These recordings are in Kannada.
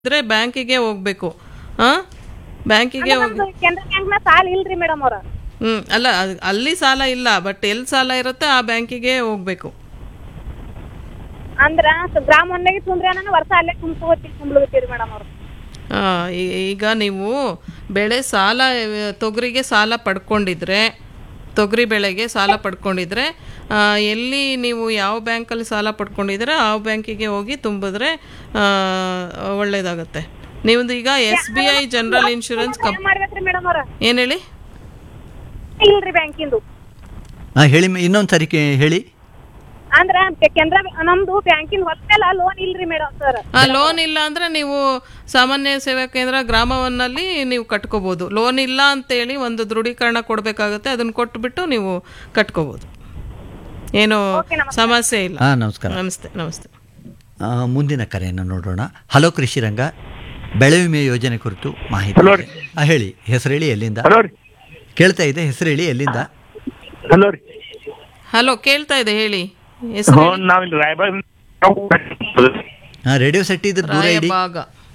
ಇದ್ರೆ ಬ್ಯಾಂಕಿಗೆ ಹೋಗ್ಬೇಕು ಹಾ ಬ್ಯಾಂಕಿಗೆ ಹೋಗಿ ನಮ್ದು ಕೆನರಾ ಬ್ಯಾಂಕ್ನ ಸಾಲ ಇಲ್ರಿ ಮೇಡಮ್ ಅವ್ರ ಹ್ಮ್ ಅಲ್ಲ ಅದ್- ಅಲ್ಲಿ ಸಾಲ ಇಲ್ಲ ಬಟ್ ಎಲ್ಲಿ ಸಾಲ ಇರುತ್ತೆ ಆ ಬ್ಯಾಂಕಿಗೆ ಹೋಗ್ಬೇಕು ಅಂದ್ರ ಸ- ಗ್ರಾಮ ಒನ್ನಾಗಿ ತುಂಬ್ರಿ ನಾನು ವರ್ಷ ಅಲ್ಲೇ ತುಂಬ್ಕೋತಿ ತುಂಬ್ಲಗತ್ತೀರಿ ಮೇಡಮ್ ಅವ್ರು ಆ, ಈ- ಈಗ ನೀವು ಬೆಳೆ ಸಾಲ ಆ, ತೊಗರಿಗೆ ಸಾಲ ಪಡ್ಕೊಂಡಿದ್ರೆ ತೊಗರಿ ಬೆಳೆಗೆ ಸಾಲ ಪಡ್ಕೊಂಡಿದ್ರೆ ಆ, ಎಲ್ಲಿ ನೀವು ಯಾವ ಬ್ಯಾಂಕಲ್ಲಿ ಸಾಲ ಪಡ್ಕೊಂಡಿದ್ರೆ ಆ ಬ್ಯಾಂಕಿಗೆ ಹೋಗಿ ತುಂಬಿದ್ರೆ ಆ, ಒಳ್ಳೇದಾಗತ್ತೆ ನೀವು ಈಗ S B I general insurance comp ಏನ್ ಮಾಡ್ಬೇಕ್ರಿ ಮೇಡಮ್ ಅವ್ರ ಏನು ಹೇಳಿ ಇಲ್ರಿ ಬ್ಯಾಂಕಿಂದು ಹಾಂ ಹೇಳಿ ಮ- ಇನ್ನೊಂದ್ ಸರಿ ಕೇ- ಹೇಳಿ ಅಂದ್ರ ಕೆನರಾ ನಮ್ದು ಬ್ಯಾಂಕಿನ ಹೊತ್ತಲ್ಲ ಲೋನ್ ಇಲ್ರಿ ಮೇಡಮ್ ಸರ್ ಆ ಲೋನ್ ಇಲ್ಲ ಅಂದ್ರೆ ನೀವು ಸಾಮಾನ್ಯ ಸೇವಾ ಕೇಂದ್ರ ಗ್ರಾಮವನ್ನಲ್ಲಿ ನೀವು ಕಟ್ಕೋಬಹುದು ಲೋನ್ ಇಲ್ಲ ಅಂತೇಳಿ ಒಂದು ದೃಢೀಕರಣ ಕೊಡಬೇಕಾಗುತ್ತೆ ಅದನ್ನ ಕೊಟ್ಬಿಟ್ಟು ನೀವು ಕಟ್ಕೋಬಹುದು ಏನು ಸಮಸ್ಯೆ ಇಲ್ಲ ಹಾಂ ನಮಸ್ಕಾರ ನಮಸ್ತೆ ನಮಸ್ತೆ ಆ, ಮುಂದಿನ ಕರೆಯನ್ನು ನೋಡೋಣ ಹಲೋ ಕೃಷಿ ರಂಗ ಬೆಳೆ ವಿಮೆ ಯೋಜನೆ ಕುರಿತು ಮಾಹಿತಿ ಹಲೋ ಇದೆ. ಆ, ಹೇಳಿ ಹೆಸರು ಹೇಳಿ ಎಲ್ಲಿಂದ ಹಲೋ ರೀ ಕೇಳ್ತಾ ಇದೆ ಹೆಸರು ಹೇಳಿ ಎಲ್ಲಿಂದ ಹಲೋ ರೀ ಹಲೋ ಕೇಳ್ತಾ ಇದೆ ಹೇಳಿ ಹೆಸರು ಹ್ಞೂ ನಾವಿಲ್ಲಿ ರಾಯಬಾಗ್ ಹಾಂ ರೇಡಿಯೋ ಸೆಟ್ ಇದ್ರೆ ದೂರ ಇಡಿ ರಾಯಬಾಗ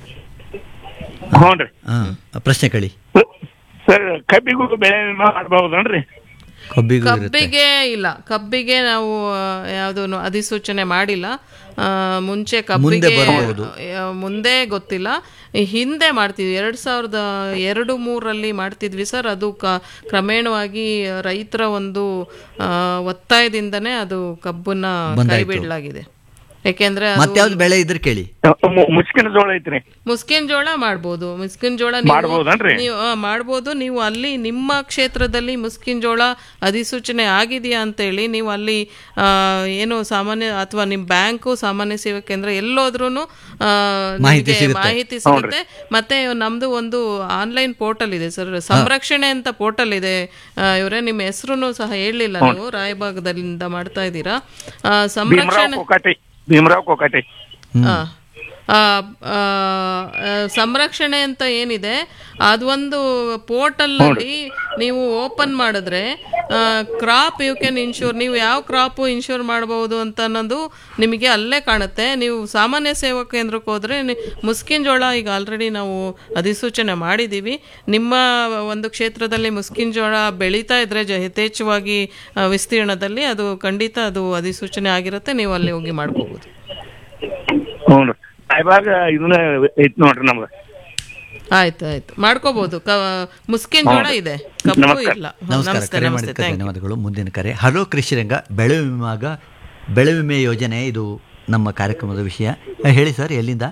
ಹ್ಞೂ ರೀ ಹಾಂ ಪ್ರಶ್ನೆ ಕಳಿ ಸರ್ ಕಬ್ಬಿಗೂ ಬೆಳೆ ವಿಮೆ ಮಾಡ್ಬಹುದನ್ರಿ ಕಬ್ಬಿಗೂ ಇರುತ್ತೆ ಕಬ್ಬಿಗೆ ಇಲ್ಲ ಕಬ್ಬಿಗೆ ನಾವು ಯಾವುದು ಅಧಿಸೂಚನೆ ಮಾಡಿಲ್ಲ ಆ, ಮುಂಚೆ ಕಬ್ಬಿಗೆ ಬರ್ಬೋದು. ಆ, ಮುಂದೆ ಗೊತ್ತಿಲ್ಲ ಈ ಹಿಂದೆ ಮಾಡ್ತಿದ್ವಿ ಎರಡ್ ಸಾವಿರದ ಎರಡು ಮೂರರಲ್ಲಿ ಮಾಡ್ತಿದ್ವಿ ಸರ್ ಅದು ಕ ಕ್ರಮೇಣವಾಗಿ ರೈತರ ಒಂದು ಆ, ಒತ್ತಾಯದಿಂದನೇ ಅದು ಕಬ್ಬನ್ನ ಕೈ ಬಿಡಲಾಗಿದೆ ಯಾಕೆಂದ್ರೆ ಅದು ಮತ್ಯಾವ್ದು ಬೆಳೆ ಇದ್ರೆ ಕೇಳಿ ಮು- ಮುಸ್ಕಿನ ಜೋಳ ಐತ್ರಿ ಮುಸ್ಕಿನ್ ಜೋಳ ಮಾಡ್ಬೋದು ಮುಸ್ಕಿನ್ ಜೋಳ ನೀವು- ಮಾಡ್ಬೋದನ್ರಿ? ನೀವು ಆ, ಮಾಡ್ಬೋದು ನೀವು ಅಲ್ಲಿ ನಿಮ್ಮ ಕ್ಷೇತ್ರದಲ್ಲಿ ಮುಸ್ಕಿನ್ ಜೋಳ ಅಧಿಸೂಚನೆ ಆಗಿದೆಯಾ ಅಂತೇಳಿ ನೀವು ಅಲ್ಲಿ ಆ, ಏನು ಸಾಮಾನ್ಯ ಅಥವಾ ನಿಮ್ಮ ಬ್ಯಾಂಕು ಸಾಮಾನ್ಯ ಸೇವಾ ಕೇಂದ್ರ ಎಲ್ಲೋದ್ರೂ ಮಾಹಿತಿ ಸಿಗುತ್ತೆ. ಮಾಹಿತಿ ಸಿಗುತ್ತೆ ಮತ್ತೆ ನಮ್ದು ಒಂದು ಆನ್ಲೈನ್ ಪೋರ್ಟಲ್ ಇದೆ ಸರ್ ಸಂರಕ್ಷಣೆ ಅಂತ ಪೋರ್ಟಲ್ ಇದೆ ಇವರೇ ನಿಮ್ಮ ಹೆಸರು ಸಹ ಹೇಳಲಿಲ್ಲ ನೀವು ರಾಯಭಾಗದಿಂದ ಮಾಡ್ತಾ ಇದ್ದೀರಾ ಆ, ಭೀಮರಾವ್ ಸಂರಕ್ಷಣೆ ಕೋಕಾಟಿ ಭೀಮರಾವ್ ಕೋಕಾಟಿ ಆ, ಆ, ಆ, ಆ, ಸಂರಕ್ಷಣೆ ಅಂತ ಏನಿದೆ ಅದೊಂದು ಪೋರ್ಟಲ್ನಲ್ಲಿ ನೀವು ಓಪನ್ ಮಾಡಿದ್ರೆ ಕ್ರಾಪ್ ಯು ಕ್ಯಾನ್ ಇನ್ಶೂರ್ ನೀವು ಯಾವ ಕ್ರಾಪು ಇನ್ಶೂರ್ ಮಾಡಬಹುದು ಅಂತ ಅನ್ನೋದು ನಿಮಗೆ ಅಲ್ಲೇ ಕಾಣುತ್ತೆ ನೀವು ಸಾಮಾನ್ಯ ಸೇವಾ ಕೇಂದ್ರಕ್ಕೆ ಹೋದ್ರೆ ನಿ- ಮುಸ್ಕಿನ್ ಜೋಳ ಈಗ ಆಲ್ರೆಡಿ ನಾವು ಅಧಿಸೂಚನೆ ಮಾಡಿದ್ದೀವಿ ನಿಮ್ಮ ಒಂದು ಕ್ಷೇತ್ರದಲ್ಲಿ ಮುಸ್ಕಿನ್ ಜೋಳ ಬೆಳೀತಾ ಇದ್ರೆ ಜ ಯಥೇಚ್ಛವಾಗಿ ಆ, ವಿಸ್ತೀರ್ಣದಲ್ಲಿ ಅದು ಖಂಡಿತ ಅದು ಅಧಿಸೂಚನೆ ಆಗಿರುತ್ತೆ ನೀವು ಅಲ್ಲಿ ಹೋಗಿ ಮಾಡ್ಕೋಬಹುದು ಹ್ಞೂ ರೀ ರಾಯಬಾಗ್ ಇದನ್ನ ಐತ್ ನೋಡ್ರಿ ನಮ್ಗೆ ಆಯ್ತು ಆಯ್ತು ಮಾಡ್ಕೋಬಹುದು ಕ ಮುಸ್ಕಿನ್ ಜೋಳ ಇದೆ ಕಬ್ಬು ನಮಸ್ಕಾರ. ಇಲ್ಲ ಹ, ನಮಸ್ಕಾರ ನಮಸ್ತೆ ಕರೆ ನಮಸ್ತೆ ಮಾಡಿದ್ದಕ್ಕೆ ಥ್ಯಾಂಕ್ ಯು ಧನ್ಯವಾದಗಳು ಮುಂದಿನ ಕರೆ ಹಲೋ ಕೃಷಿ ರಂಗ ಬೆಳೆ ವಿಮಾಗ ಬೆಳೆ ವಿಮೆ ಯೋಜನೆ ಇದು ನಮ್ಮ ಕಾರ್ಯಕ್ರಮದ ವಿಷಯ ಆ, ಹೇಳಿ ಸರ್ ಎಲ್ಲಿಂದ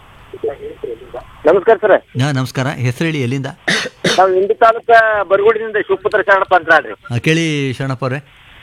ನಮಸ್ಕಾರ ಸರ್ ಹಾಂ ನಮಸ್ಕಾರ ಹೆಸರು ಹೇಳಿ ಎಲ್ಲಿಂದ ನಾವು ಇಂಡಿ ತಾಲೂಕ ಬರಗುಡಿನಿಂದ ಶಿವಪುತ್ರ ಶರಣಪ್ಪ ಅಂತ ಹೇಳ್ರಿ ಆ, ಕೇಳಿ ಶರಣಪ್ಪ ಅವರೇ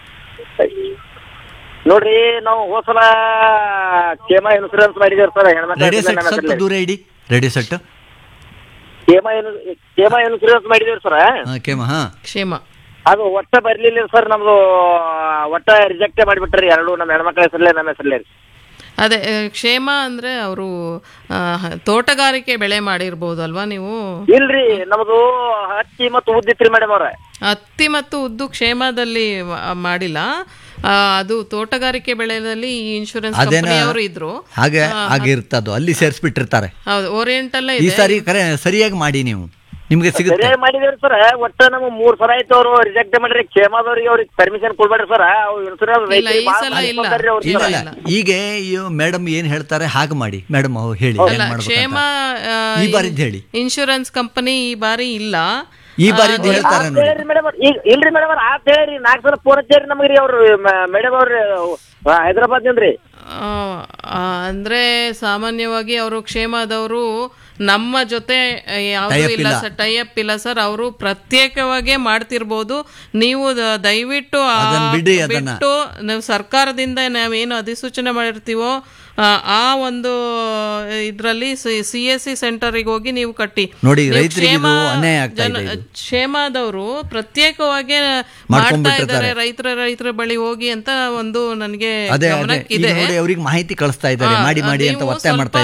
ನೋಡ್ರಿ ನಾವು ಹೋಸಲ ಕ್ಷೇಮ ಇನ್ಸೂರೆನ್ಸ್ ಮಾಡಿದೇವ್ರಿ ಸರ್ ರೇಡಿಯೋ ಸೆಟ್ ಸ್ವಲ್ಪ ಹೆಣ್ಮಕ್ಳು ದೂರ ಇಡಿ ರೇಡಿಯೋ ಸೆಟ್ ಕ್ಷೇಮ ಇನ್- ಕ್ಷೇಮ ಇನ್ಸೂರೆನ್ಸ್ ಮಾಡಿದೇವ್ರಿ ಸರ್ ಹಾಂ ಕೇಮ ಹಾಂ ಕ್ಷೇಮ ಅದು ಒಟ್ಟ ಬರ್ಲಿಲ್ಲ ಸರ್ ನಮ್ದು ಒಟ್ಟ ರಿಜೆಕ್ಟ್ ಮಾಡಿಬಿಟ್ರಿ ಎರಡು ನಮ್ಮ ಹೆಣ್ಮಕ್ಳ ಹೆಸರಲ್ಲೇ ನಮ್ಮ ಹೆಸರಲ್ಲೇ ರೀ ಅದೇ ಆ, ಕ್ಷೇಮ ಅಂದ್ರೆ ಅವರು ತೋಟಗಾರಿಕೆ ಬೆಳೆ ಮಾಡಿರ್ಬೋದು ಅಲ್ವಾ ನೀವು ಇಲ್ರಿ ನಮ್ದು ಹತ್ತಿ ಮತ್ತು ಉದ್ದಿತ್ರಿ ಮೇಡಮ್ ಅವ್ರ ಹತ್ತಿ ಮತ್ತು ಉದ್ದು ಕ್ಷೇಮದಲ್ಲಿ ಮ- ಮಾಡಿಲ್ಲ ಆ, ಅದು ತೋಟಗಾರಿಕೆ ಬೆಳೆದಲ್ಲಿ ಈ ಇನ್ಶೂರೆನ್ಸ್ ಅದೇನ ಕಂಪನಿಯವರು ಇದ್ರು ಹಾಗೆ ಹಾಗೆ ಇರ್ತದು ಅಲ್ಲಿ ಸೇರಿಸ್ಬಿಟ್ಟಿರ್ತಾರೆ ಹೌದು ಓರಿಯೆಂಟಲ್ಲೇ ಈ ಇದೆ ಸಾರಿ ಕರೆ ಸರಿಯಾಗಿ ಮಾಡಿ ನೀವು ನಿಮ್ಗೆ ಸಿಗುತ್ತೆ ಸರಿಯಾಗಿ ಮಾಡಿದೇವ್ರಿ ಸರ್ ಒಟ್ಟ ನಮ್ಗೆ ಮೂರ್ ಸಲ ಆಯ್ತು ಅವರು ರಿಜೆಕ್ಟ್ ಮಾಡ್ರಿ ಕ್ಷೇಮದವ್ರಿಗೆ ಅವ್ರಿಗೆ ಪರ್ಮಿಷನ್ ಕೊಡ್ಬೇಡ್ರಿ ಸರ್ ಅವ್ರು ಇನ್ಸೂರೆನ್ಸ್ ಇಲ್ಲ, ಈ ಸಲ ಇಲ್ಲ. ಇಲ್ಲ ಇಲ್ಲ ಈಗ ಮೇಡಮ್ ಏನ್ ಹೇಳ್ತಾರೆ ಹಾಗೆ ಮಾಡಿ ಮೇಡಮ್ ಹೇಳಿ ಏನ್ ಅಲ್ಲ ಮಾಡ್ಬೇಕು ಕ್ಷೇಮ ಅಂತ. ಈ ಬಾರಿದ್ ಹೇಳಿ ಇನ್ಶೂರೆನ್ಸ್ ಕಂಪನಿ ಈ ಬಾರಿ ಇಲ್ಲ ಈ ಬಾರಿದ್ ಹೇಳ್ತಾರೆ ನೋಡಿ ಹೇಳ್ರಿ ಮೇಡಮ್ ಈಗ ಇಲ್ರಿ ಮೇಡಮ್ ಅವ್ರ ಆತ್ ಹೇಳ್ರಿ ನಾಲ್ಕು ಸಲ ಫೋನ್ ಹಚ್ಚಾರಿ ನಮ್ಗ್ರಿ ಅವ್ರು ಮೇಡಮ್ ಅವ್ರ ಹೈದರಾಬಾದ್ ನಿಂದ್ರಿ ಆ, ಆ, ಅಂದ್ರೆ ಸಾಮಾನ್ಯವಾಗಿ ಅವರು ಕ್ಷೇಮದವರು ನಮ್ಮ ಜೊತೆ ಯಾವುದು Tie up ಇಲ್ಲ ಇಲ್ಲ. ಸರ್ ಟೈಅಪ್ ಇಲ್ಲ ಸರ್ ಅವರು ಪ್ರತ್ಯೇಕವಾಗೇ ಮಾಡ್ತಿರ್ಬೋದು ನೀವು ದ- ದಯವಿಟ್ಟು ಆ ಅದನ್ನ ಬಿಡಿ ಅದನ್ನ. ಬಿಟ್ಟು ನಾವು ಸರ್ಕಾರದಿಂದ ನಾವೇನು ಅಧಿಸೂಚನೆ ಮಾಡಿರ್ತೀವೋ ಆ, ಆ ಒಂದು ಇದರಲ್ಲಿ ಸಿ ಎಸ್ ಸಿ ಸೆಂಟರಿಗೆ ಹೋಗಿ ನೀವು ಕಟ್ಟಿ ನೋಡಿ, ನೀವು ರೈತರಿಗೆ ಇದು ಕ್ಷೇಮ ಅನ್ಯಾಯ ಆಗ್ತಾ ಜನ- ಇದೆ ಇದು. ಕ್ಷೇಮದವರು ಪ್ರತ್ಯೇಕವಾಗಿ ಮಾಡ್ತಾ ಮಾಡ್ಕೊಂಡ್ಬಿಟ್ಟಿರ್ತಾರೆ. ಇದ್ದಾರೆ ರೈತರ ರೈತರ ಬಳಿ ಹೋಗಿ ಅಂತ ಒಂದು ನನಗೆ ಅದೇ ಅದೇ ಈಗ ಗಮನಕ್ಕಿದೆ ನೋಡಿ ಅವ್ರಿಗೆ ಮಾಹಿತಿ ಕಳಿಸ್ತಾ ಇದ್ದಾರೆ ಆ, ಮಾಡಿ ಮಾಡಿ ಅಂತ ನೀವು ಒತ್ತಾಯ ಮಾಡ್ತಾ ಸ್ವಲ್ಪ, ಇದ್ದಾರೆ ಆ,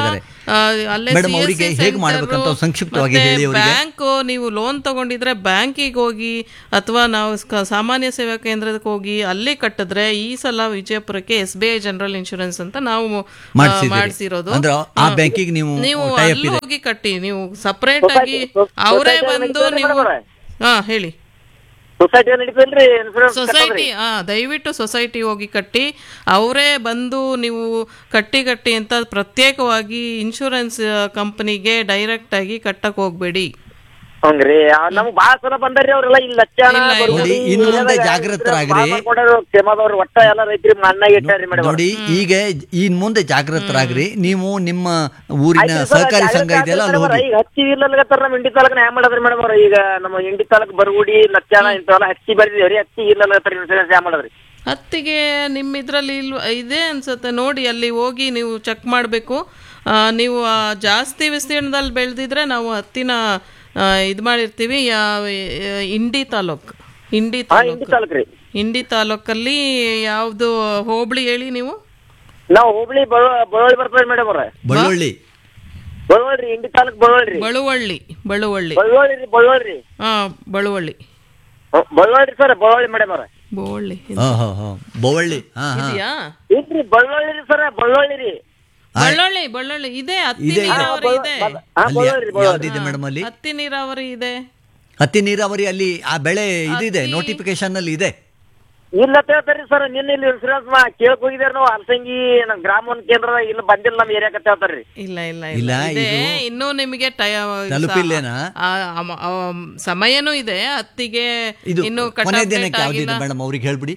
ಆ, ಅಲ್ಲೇ Madam, ಅವರಿಗೆ ಹೇಗ್ ಮಾಡ್ಬೇಕಂತ ಒಂದು ಸಂಕ್ಷಿಪ್ತವಾಗಿ ಹೇಳಿ ಅವರಿಗೆ. ಬ್ಯಾಂಕ್ ನೀವು ಲೋನ್ ತಗೊಂಡಿದ್ರೆ ಬ್ಯಾಂಕಿಗೆ ಹೋಗಿ ಅಥವಾ ನಾವು ಕ- ಸಾಮಾನ್ಯ ಸೇವಾ ಕೇಂದ್ರಕ್ಕೆ ಹೋಗಿ ಅಲ್ಲಿ ಕಟ್ಟಿದ್ರೆ ಈ ಸಲ ವಿಜಯಪುರಕ್ಕೆ S B I general insurance ಅಂತ ನಾವು ಮಾಡ್ಸಿದ್ದೀರಿ. ಮಾಡಿಸಿರೋದು ಅಂದ್ರೆ ಆ ಬ್ಯಾಂಕಿಗೆ ನೀವು ನೀವು tie up ಅಲ್ಲಿ ಇದೆ. ಹೋಗಿ ಕಟ್ಟಿ ನೀವು ಸಪರೇಟ್ ಆಗಿ ಅವರೇ ಬಂದು ನೀವು ಹಾ ಹೇಳಿ ಸೊಸೈಟಿ ನಡೀತಲ್ರಿ ಇನ್ಸೂರೆನ್ಸ್ ಸೊಸೈಟಿ ಹಾ ದಯವಿಟ್ಟು ಸೊಸೈಟಿ ಹೋಗಿ ಕಟ್ಟಿ ಅವರೇ ಬಂದು ನೀವು ಕಟ್ಟಿ ಕಟ್ಟಿ ಅಂತ ಪ್ರತ್ಯೇಕವಾಗಿ ಇನ್ಶೂರೆನ್ಸ್ ಕಂಪನಿಗೆ ಡೈರೆಕ್ಟ್ ಆಗಿ ಕಟ್ಟಕ್ ಹೋಗ್ಬೇಡಿ ಹಂಗ್ರಿ ನಮ್ಗ್ ಬಾಳ ಸಲ ಬಂದಾರ್ರಿ ಅವ್ರೆಲ್ಲ ಇಲ್ಲಿ ಲಚ್ಚಾಣ ಇಲ್ಲ, ಇಲ್ಲ. ನೋಡಿ, ಇನ್ನು ಮುಂದೆ ಜಾಗೃತರಾಗ್ರಿ. ಕ್ಷೇಮದವ್ರು ಒಟ್ಟ ಎಲ್ಲ ರೈತರಿ ಮಣ್ಣಾಗ ಇಟ್ಟಾರಿ ಮೇಡಮ್ ನೋಡಿ ಈಗ ಇನ್ ಮುಂದೆ ಜಾಗೃತರಾಗ್ರಿ ನೀವು ನಿಮ್ಮ ಊರಿನ ಸಹಕಾರಿ ಸಂಘ ಇದೆಯಲ್ಲ ಅಲ್ಲಿ ಹೋಗಿ ಈಗ ಹಚ್ಚಿ ಇರ್ಲಲ್ಗತ್ತಾರ ನಮ್ಮ ಇಂಡಿ ತಾಲೂಕ್ನ ಹ್ಯಾಂಗ ಮಾಡದ್ರಿ ಮೇಡಮ್ ಅವ್ರ ಈಗ ನಮ್ಮ ಇಂಡಿ ತಾಲೂಕ್ ಬರಗುಡಿ ಲಚ್ಚಾಣ ಇಂಥವೆಲ್ಲ ಹಚ್ಚಿ ಬೆಳೆದಿದೇವ್ರಿ ಹಚ್ಚಿ ಇರ್ಲಲ್ಗತ್ತಾರ ಇನ್ಸೂರೆನ್ಸ್ ಹ್ಯಾಂಗ ಮಾಡದ್ರಿ ಹತ್ತಿಗೆ ನಿಮ್ಮ ಇದರಲ್ಲಿ ಇಲ್ವ ಇದೆ ಅನ್ಸುತ್ತೆ ನೋಡಿ ಅಲ್ಲಿ ಹೋಗಿ ನೀವು ಚೆಕ್ ಮಾಡಬೇಕು ನೀವು ಆ, ಜಾಸ್ತಿ ವಿಸ್ತೀರ್ಣದಲ್ಲಿ ಬೆಳೆದಿದ್ರೆ ನಾವು ಹತ್ತಿನ ಇದು ಮಾಡಿರ್ತೀವಿ ಯಾವ ಇಂಡಿ ತಾಲೂಕ್ ಇಂಡಿ ಹಾ ಇಂಡಿ ತಾಲೂಕು ತಾಲೂಕ್ ರೀ ಇಂಡಿ ತಾಲೂಕಲ್ಲಿ ಯಾವುದು ಹೋಬಳಿ ಹೇಳಿ ನೀವು ನಾವ್ ಹುಬ್ಳಿ ಬಳ- ಬಳ್ಳೊಳ್ಳಿ ಬರ್ತದ್ರಿ ಮೇಡಮ್ ಅವ್ರ ಬಳ್ಳುಳ್ಳಿ ಬಳ್ಳೊಳ್ಳಿ ಇಂಡಿ ತಾಲೂಕ್ ಬಳ್ಳೊಳ್ಳಿ ಬಳುವಳ್ಳಿ ಬಳುವಳ್ಳಿ ಬಳ್ಳೊಳ್ಳಿ ರೀ ಬಳ್ಳೊಳ್ಳಿ ಹಾ ಬಳುವಳ್ಳಿ ಹ್ಮ್, ಬಳ್ಳೊಳ್ಳಿ ಸರ್ ಬಳ್ಳೊಳ್ಳಿ ಮೇಡಮ್ ಅವ್ರ ಬೋವಳ್ಳಿ ಹಾ ಹಾ ಹಾ ಬೊವಳ್ಳಿ ಹಾ ಹಾ ಇದೆಯಾ ಇಲ್ರಿ ಬಳ್ಳೊಳ್ಳಿ ರೀ ಸರ್ ಬಳ್ಳೊಳ್ಳಿ ರೀ ಬಳ್ಳೊಳ್ಳಿ ಬಳ್ಳೊಳ್ಳಿ ಇದೆ ಹತ್ತಿ ಇದೆ, ಇದೆ. ನೀರಾವರಿ ಇದೆ ಹಾ ಅಲ್ಲಿ ಬಳ್ಳೊಳ್ಳಿ ಬಳ್ಳೊಳ್ಳಿ ಯಾವ್ದಿದೆ ಮೇಡಮ್ ಅಲ್ಲಿ ಹತ್ತಿ ನೀರಾವರಿ ಇದೆ ಹತ್ತಿ ನೀರಾವರಿ ಅಲ್ಲಿ ಆ ಬೆಳೆ ಇದಿದೆ ನೋಟಿಫಿಕೇಶನ್ ಅಲ್ಲಿ ಇದೆ ಇಲ್ಲ ಅಂತ ಹೇಳ್ತಾರ್ರಿ ಸರ್ ನಿನ್ನೆ ಇಲ್ಲಿ ಇನ್ಸೂರೆನ್ಸ್ ಮಾ ಕೇಳಕ್ ಹೋಗಿದಾರ ನಾವು ಹಲಸಂಗಿ ನಮ್ ಗ್ರಾಮ ಒಂದ್ ಕೇಂದ್ರ ಇಲ್ಲ ಬಂದಿಲ್ಲ ನಮ್ ಏರಿಯಾಕ್ ಅಂತ ಹೇಳ್ತಾರ್ರಿ ಇಲ್ಲ ಇಲ್ಲ ಇಲ್ಲ, ಇಲ್ಲ ಇದೆ ಇದು ಇನ್ನೂ ನಿಮಗೆ ಟೈ- ತಲುಪಿಲ್ಲೇನಾ? ಆ, ಅಮ- ಆ, ಸಮಯನೂ ಇದೆ ಹತ್ತಿಗೆ ಇದು ಇನ್ನು ಕೊನೆ ಕಟಾವ್ ದಿನಕ್ಕೆ date ಯಾವ್ದಿದೆ ಆಗಿಲ್ಲ ಮೇಡಮ್ ಅವ್ರಿಗೆ ಹೇಳ್ಬಿಡಿ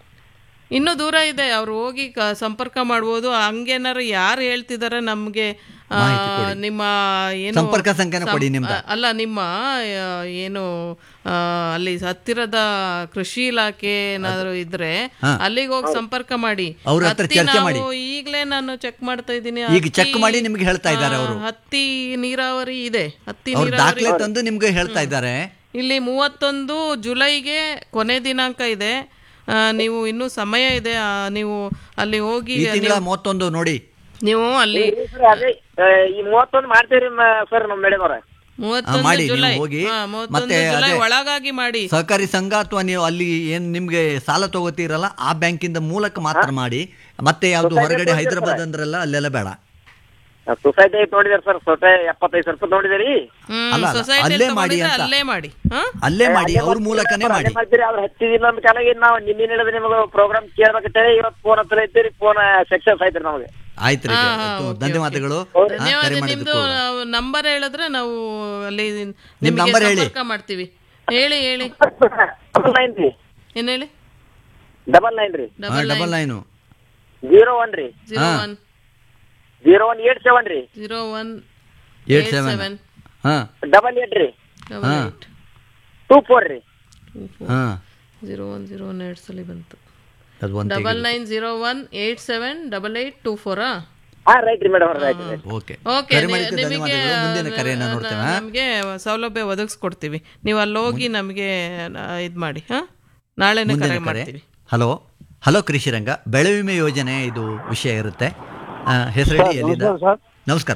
ಇನ್ನೂ ದೂರ ಇದೆ ಅವ್ರು ಹೋಗಿ ಕ- ಸಂಪರ್ಕ ಮಾಡ್ಬೋದು ಹಂಗೇನಾರು ಯಾರು ಹೇಳ್ತಿದಾರೆ ನಮ್ಗೆ ಆ, ನಿಮ್ಮ ಏನು ಸಂಪರ್ಕ ಸಂಖ್ಯೆನ ಕೊಡಿ ನಿಮ್ದು. ಅ- ಅಲ್ಲ ನಿಮ್ಮ ಆ, ಏನು ಆ, ಅಲ್ಲಿ ಹತ್ತಿರದ ಕೃಷಿ ಇಲಾಖೆ ಏನಾದ್ರು ಇದ್ರೆ ಅಲ್ಲಿಗೆ ಹೋಗಿ ಸಂಪರ್ಕ ಮಾಡಿ ಅವ್ರ ಹತ್ರ ಹತ್ತಿ ಚರ್ಚೆ ನಾವು ಮಾಡಿ. ಈಗ್ಲೇ ನಾನು ಚೆಕ್ ಮಾಡ್ತಾ ಇದ್ದೀನಿ ಈಗ ಚೆಕ್ ಮಾಡಿ ನಿಮ್ಗೆ ಹೇಳ್ತಾ ಇದ್ದಾರೆ ಅವರು ಹತ್ತಿ ನೀರಾವರಿ ಇದೆ ಹತ್ತಿ ಅವ್ರು ನೀರಾವರಿ ದಾಖಲೆ ತಂದು ನಿಮ್ಗೆ ಹೇಳ್ತಾ ಇದ್ದಾರೆ ಇಲ್ಲಿ ಮೂವತ್ತೊಂದು ಜುಲೈಗೆ ಕೊನೆ ದಿನಾಂಕ ಇದೆ ಆ, ನೀವು ಇನ್ನೂ ಸಮಯ ಇದೆ ಆ, ನೀವು ಅಲ್ಲಿ ಹೋಗಿ ಈ ತಿಂಗಳ ಮೂವತ್ತೊಂದು ನೋಡಿ ನೀವು ಅಲ್ಲಿ ಸರ್ ಅದೇ ಆ, ಈ ಮೂವತ್ತೊಂದು ಮಾಡ್ತೀವ್ರಿ ಸರ್ ನಮ್ ಮೇಡಮ್ ಅವ್ರ ಮೂವತ್ತೊಂದು ಮಾಡಿ, ನೀವು ಜುಲೈ ಹೋಗಿ. ಹಾ, ಮೂವತ್ತೊಂದು ಮತ್ತೆ ಜುಲೈ ಅದೇ- ಒಳಗಾಗಿ ಮಾಡಿ ಸಹಕಾರಿ ಸಂಘ ಅಥವಾ ನೀವು ಅಲ್ಲಿ ಏನ್ ನಿಮ್ಗೆ ಸಾಲ ತಗೋತೀರಲ್ಲ ಆ ಬ್ಯಾಂಕಿಂದ ಮೂಲಕ ಮಾತ್ರ ಮಾಡಿ ಮತ್ತೆ ಯಾವ್ದು ಹೊರಗಡೆ ಹೈದರಾಬಾದ್ ಅಂದ್ರಲ್ಲ ಅಲ್ಲೆಲ್ಲ ಬೇಡ ಸೊಸೈಟಿ ಐತ್ ನೋಡಿದಾರೆ ಸರ್ ಸೊಸೈಟಿ ಎಪ್ಪತ್ತೈದು ಸಾವಿರ ರೂಪಾಯಿ ನೋಡಿದಾರಿ ಹ್ಮ್ ಅಲ್ಲ, ಅಲ್ಲ, ಸೊಸೈಟಿ ಅಲ್ಲೇ ಮಾಡಿ ಅಂತ. ಅಲ್ಲೇ ಮಾಡಿ ಹಾ ಅಲ್ಲೇ ಮಾಡಿ ಅವ್ರ ಮೂಲಕನೇ ಮಾಡಿ ಮಾಡ್ತೀರಿ ಅವ್ರು ಹಚ್ಚಿದಿಲ್ಲ ಅಂತ ಕಾಲಾಗಿ ನಾವು ನಿನ್ನೆ ಹೇಳಿದ್ರೆ ನಿಮಗೆ ಪ್ರೋಗ್ರಾಮ್ ಕೇಳ್ಬೇಕಂತೇಳಿ ಇವತ್ತು ಫೋನ್ ಹತ್ರ ಐತಿರಿ ಫೋನ್ ಸಕ್ಸಸ್ ಆಯ್ತ್ರಿ ನಮಗೆ ಆಯ್ತು ರೀ ಹಾ, ಹಾ, ಆಯ್ತು. ಓಕೆ, ಧನ್ಯವಾದಗಳು ಓಕೆ. ಹಾ, ಧನ್ಯವಾದ ಕರೆ ನಿಮ್ದು ಮಾಡಿದ್ದಕ್ಕೂ ನಂಬರ್ ಹೇಳಿದ್ರೆ ನಾವು ಅಲ್ಲಿ ನಿಮ್ ನಿಮಗೆ ನಂಬರ್ ಹೇಳಿ. ಸಂಪರ್ಕ ಮಾಡ್ತೀವಿ ಹೇಳಿ ಹೇಳಿ ಡಬಲ್ ನೈನ್ ರೀ ಏನ್ ಹೇಳಿ ಡಬಲ್ ನೈನ್ ರೀ double double nine zero one ರೀ ಜೀರೋ ಹಾ. One zero one eight seven ರೀ ಜೀರೋ ಒನ್ ಏಟ್ ಸೆವೆನ್ ಹಾ ಡಬಲ್ ಏಟ್ ರೀ ಡಬಲ್ ಹಾ. ಏಟ್ ಟೂ ಫೋರ್ ರೀ ಹಾ ಜೀರೋ ಒನ್ ಜೀರೋ ಒನ್ ಎರಡು ಸಲ ಬಂತು ಅದು ಒಂದು double nine zero one eight seven double eight two ಫೋರಾ ಹಾ ರೈಟ್ ರೀ madam right right okay okay ಕರೆ ಮಾಡಿದ್ದಕ್ಕೆ ನಿಮಗೆ ಧನ್ಯವಾದಗಳು ಮುಂದಿನ ಕರೆಯನ್ನ ನೋಡ್ತೇವೆ ಹಾ? ನಮಗೆ ಸೌಲಭ್ಯ ಒದಗಿಸ್ಕೊಡ್ತೀವಿ ನೀವು ಅಲ್ಲಿ ಹೋಗಿ ನಮಗೆ ಇದು ಮಾಡಿ ಹಾ ನಾಳೆನೇ ಕರೆ ಮುಂದಿನ ಕರೆ ಮಾಡ್ತೀವಿ ಹಲೋ ಹಲೋ ಕೃಷಿರಂಗ ಬೆಳೆ ವಿಮೆ ಯೋಜನೆ ಇದು ವಿಷಯ ಇರುತ್ತೆ ಆ, ಹೆಸರು ಹೇಳಿ ಎಲ್ಲಿಂದ ಸರ್ ನಮಸ್ಕಾರ